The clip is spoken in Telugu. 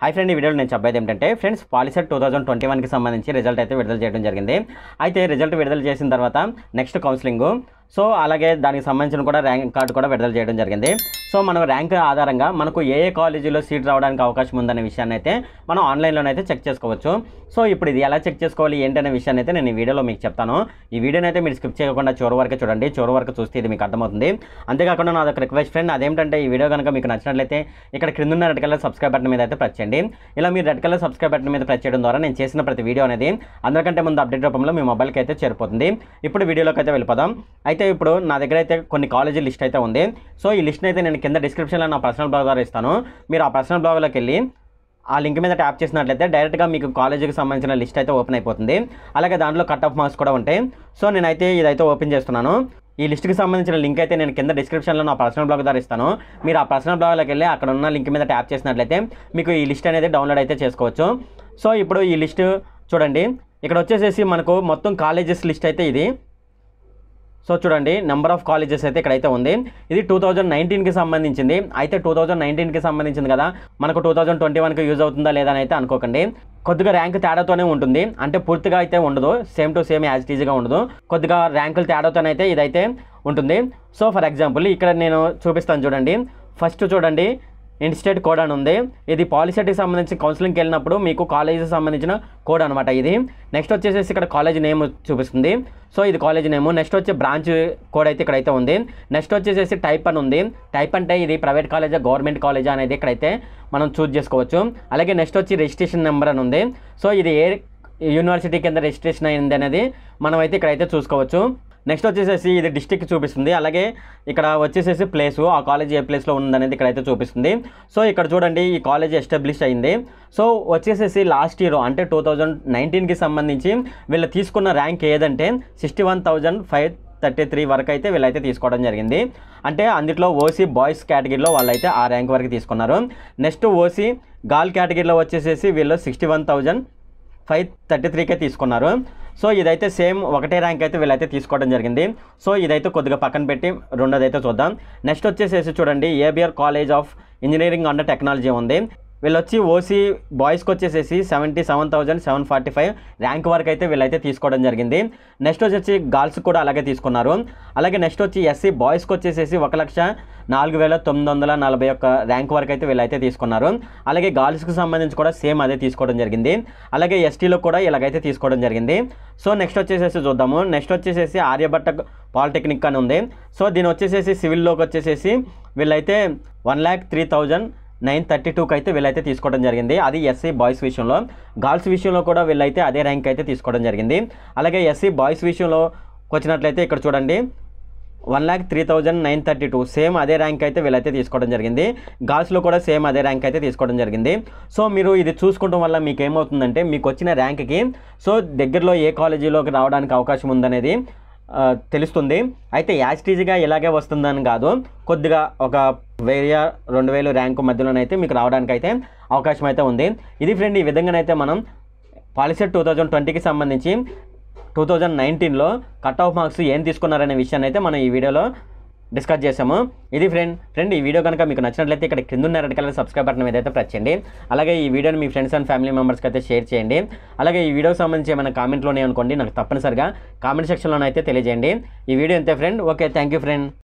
హాయ్ ఫ్రెండ్ ఈ వీడియోలో నేను చెప్పేది ఏంటంటే friends Polycet two thousand twenty వన్కి సంబంధించి రిజల్ట్ అయితే విడుదల చేయడం జరిగింది అయితే రిజల్ట్ విడుదల చేసిన తర్వాత నెక్స్ట్ కౌన్సిలింగ్ సో అలాగే దానికి సంబంధించిన కూడా ర్యాంక్ కార్డు కూడా విడుదల చేయడం జరిగింది సో మనం ర్యాంక్ ఆధారంగా మనకు ఏ ఏ కాలేజీలో సీట్ రావడానికి అవకాశం ఉందనే విషయాన్ని అయితే మనం ఆన్లైన్లోనైతే చెక్ చేసుకోవచ్చు సో ఇప్పుడు ఇది ఎలా చెక్ చేసుకోవాలి ఏంటనే విషయాన్ని అయితే నేను ఈ వీడియోలో మీకు చెప్తాను ఈ వీడియోని అయితే మీరు స్కిప్ చేయకుండా చివరి వరకు చూడండి చివరి వరకు చూస్తే ఇది మీకు అర్థమవుతుంది అంతేకాకుండా నాదొక రిక్వెస్ట్ ఫ్రెండ్ అదేంటంటే ఈ వీడియో కనుక మీకు నచ్చినట్లయితే ఇక్కడ క్రింద ఉన్న రెడ్ కలర్ సబ్స్క్రైబ్ బటన్ మీద అయితే ప్రెస్ చేయండి ఇలా మీరు రెడ్ కలర్ సబ్స్క్రైబ్ బటన్ మీద ప్రెస్ చేయడం ద్వారా నేను చేసిన ప్రతి వీడియో అనేది అందరికంటే ముందు అప్డేట్ రూపంలో మీ మొబైల్కి అయితే చేరిపోతుంది ఇప్పుడు వీడియోలోకి అయితే వెళ్ళిపోదాం అయితే ఇప్పుడు నా దగ్గర అయితే కొన్ని కాలేజీ లిస్ట్ అయితే ఉంది సో ఈ లిస్ట్ని అయితే నేను కింద డిస్క్రిప్షన్లో నా పర్సనల్ బ్లాగ్ ద్వారా ఇస్తాను మీరు ఆ పర్సనల్ బ్లాగ్లోకి వెళ్ళి ఆ లింక్ మీద ట్యాప్ చేసినట్లయితే డైరెక్ట్గా మీకు కాలేజీకి సంబంధించిన లిస్ట్ అయితే ఓపెన్ అయిపోతుంది అలాగే దాంట్లో కట్ ఆఫ్ మార్క్స్ కూడా ఉంటాయి సో నేనైతే ఇదైతే ఓపెన్ చేస్తున్నాను ఈ లిస్ట్కి సంబంధించిన లింక్ అయితే నేను కింద డిస్క్రిప్షన్లో నా పర్సనల్ బ్లాగ్ ద్వారా ఇస్తాను మీరు ఆ పర్సనల్ బ్లాగ్లోకి వెళ్ళి అక్కడ ఉన్న లింక్ మీద ట్యాప్ చేసినట్లయితే మీకు ఈ లిస్ట్ అనేది డౌన్లోడ్ అయితే చేసుకోవచ్చు సో ఇప్పుడు ఈ లిస్ట్ చూడండి ఇక్కడ వచ్చేసేసి మనకు మొత్తం కాలేజెస్ లిస్ట్ అయితే ఇది సో చూడండి నెంబర్ ఆఫ్ కాలేజెస్ అయితే ఇక్కడైతే ఉంది ఇది టూ థౌజండ్ నైన్టీన్కి సంబంధించింది అయితే టూ థౌజండ్ నైన్టీన్కి సంబంధించింది కదా మనకు టూ థౌజండ్ ట్వంటీ వన్కి యూజ్ అవుతుందా లేదా అని అయితే అనుకోకండి కొద్దిగా ర్యాంక్ తేడాతోనే ఉంటుంది అంటే పూర్తిగా అయితే ఉండదు సేమ్ టు సేమ్ యాజ్ ఈజీగా ఉండదు కొద్దిగా ర్యాంకులు తేడాతోనైతే ఇదైతే ఉంటుంది సో ఫర్ ఎగ్జాంపుల్ ఇక్కడ నేను చూపిస్తాను చూడండి ఫస్ట్ చూడండి ఇన్స్టేట్ కోడ్ అని ఉంది ఇది పాలిసెట్కి సంబంధించి కౌన్సిలింగ్కి వెళ్ళినప్పుడు మీకు కాలేజీకి సంబంధించిన కోడ్ అనమాట ఇది నెక్స్ట్ వచ్చేసేసి ఇక్కడ కాలేజ్ నేమ్ చూపిస్తుంది సో ఇది కాలేజ్ నేమ్ నెక్స్ట్ వచ్చే బ్రాంచ్ కోడ్ అయితే ఇక్కడైతే ఉంది నెక్స్ట్ వచ్చేసేసి టైప్ అని ఉంది టైప్ అంటే ఇది ప్రైవేట్ కాలేజా గవర్నమెంట్ కాలేజా అనేది ఇక్కడైతే మనం చూస్ చేసుకోవచ్చు అలాగే నెక్స్ట్ వచ్చి రిజిస్ట్రేషన్ నెంబర్ అని ఉంది సో ఇది ఏ యూనివర్సిటీ కింద రిజిస్ట్రేషన్ అయింది అనేది మనం అయితే ఇక్కడైతే చూసుకోవచ్చు నెక్స్ట్ వచ్చేసేసి ఇది డిస్టిక్ చూపిస్తుంది అలాగే ఇక్కడ వచ్చేసేసి ప్లేసు ఆ కాలేజ్ ఏ ప్లేస్లో ఉందనేది ఇక్కడైతే చూపిస్తుంది సో ఇక్కడ చూడండి ఈ కాలేజ్ ఎస్టాబ్లిష్ అయింది సో వచ్చేసేసి లాస్ట్ ఇయర్ అంటే టూ థౌజండ్ నైన్టీన్కి సంబంధించి వీళ్ళు తీసుకున్న ర్యాంక్ ఏదంటే sixty one thousand five thirty three వరకు అయితే వీళ్ళైతే తీసుకోవడం జరిగింది అంటే అందులో ఓసీ బాయ్స్ కేటగిరీలో వాళ్ళైతే ఆ ర్యాంక్ వరకు తీసుకున్నారు నెక్స్ట్ ఓసీ గాల్ కేటగిరీలో వచ్చేసేసి వీళ్ళు sixty one thousand five thirty త్రీకే తీసుకున్నారు సో ఇదైతే సేమ్ ఒకటే ర్యాంక్ అయితే వీళ్ళైతే తీసుకోవడం జరిగింది సో ఇదైతే కొద్దిగా పక్కన పెట్టి రెండోది అయితే చూద్దాం నెక్స్ట్ వచ్చేసేసి చూడండి ABR college of engineering and technology ఉంది వీళ్ళు వచ్చి ఓసీ బాయ్స్కి వచ్చేసేసి seventy seven thousand seven forty five rank వరకు అయితే వీళ్ళైతే తీసుకోవడం జరిగింది నెక్స్ట్ వచ్చేసి గర్ల్స్ కూడా అలాగే తీసుకున్నారు అలాగే నెక్స్ట్ వచ్చి ఎస్సీ బాయ్స్కి వచ్చేసేసి ఒక లక్ష నాలుగు వేల తొమ్మిది వందల నలభై ఒక్క ర్యాంక్ వరకు అయితే వీళ్ళైతే తీసుకున్నారు అలాగే గర్ల్స్కి సంబంధించి కూడా సేమ్ అదే తీసుకోవడం జరిగింది అలాగే ఎస్టీలో కూడా ఇలాగైతే తీసుకోవడం జరిగింది సో నెక్స్ట్ వచ్చేసేసి చూద్దాము నెక్స్ట్ వచ్చేసేసి ఆర్యభట్ట పాలిటెక్నిక్ అని ఉంది సో దీని వచ్చేసేసి సివిల్లోకి వచ్చేసేసి వీళ్ళైతే one lakh three thousand nine thirty టూకి అయితే వీళ్ళైతే తీసుకోవడం జరిగింది అది ఎస్సీ బాయ్స్ విషయంలో గర్ల్స్ విషయంలో కూడా వీళ్ళైతే అదే ర్యాంక్ అయితే తీసుకోవడం జరిగింది అలాగే ఎస్సీ బాయ్స్ విషయంలో వచ్చినట్లయితే ఇక్కడ చూడండి one lakh three thousand nine thirty two same అదే ర్యాంక్ అయితే వీళ్ళైతే తీసుకోవడం జరిగింది గర్ల్స్లో కూడా సేమ్ అదే ర్యాంక్ అయితే తీసుకోవడం జరిగింది సో మీరు ఇది చూసుకోవడం వల్ల మీకు ఏమవుతుందంటే మీకు వచ్చిన ర్యాంక్కి సో దగ్గరలో ఏ కాలేజీలోకి రావడానికి అవకాశం ఉందనేది ఆ, తెలుస్తుంది అయితే యాస్టీజీగా ఇలాగే వస్తుందని కాదు కొద్దిగా ఒక వెయ్యి రెండు వేలు ర్యాంకు మధ్యలోనైతే మీకు రావడానికి అయితే అవకాశం అయితే ఉంది ఇది ఫ్రెండ్ ఈ విధంగానైతే మనం పాలిసెట్ టూ థౌజండ్ ట్వంటీకి సంబంధించి టూ థౌజండ్ నైన్టీన్లో కట్ ఆఫ్ మార్క్స్ ఏం తీసుకున్నారనే విషయాన్ని అయితే మనం ఈ వీడియోలో డిస్కస్ చేసాము ఇది ఫ్రెండ్ ఫ్రెండ్ ఈ వీడియో కనుక మీకు నచ్చినట్లయితే ఇక్కడ కింద ఉన్న రెడ్ కలర్ సబ్స్క్రైబ్ బటన్ మీద అయితే ప్రెస్ చేయండి అలాగే ఈ వీడియోని మీ ఫ్రెండ్స్ అండ్ ఫ్యామిలీ మెంబర్స్కి అయితే షేర్ చేయండి అలాగే ఈ వీడియోకి సంబంధించి ఏమైనా కామెంట్లోనే అనుకోండి నాకు తప్పనిసరిగా కామెంట్ సెక్షన్లోనే అయితే తెలియజేయండి ఈ వీడియో అంతే friend okay thank you friend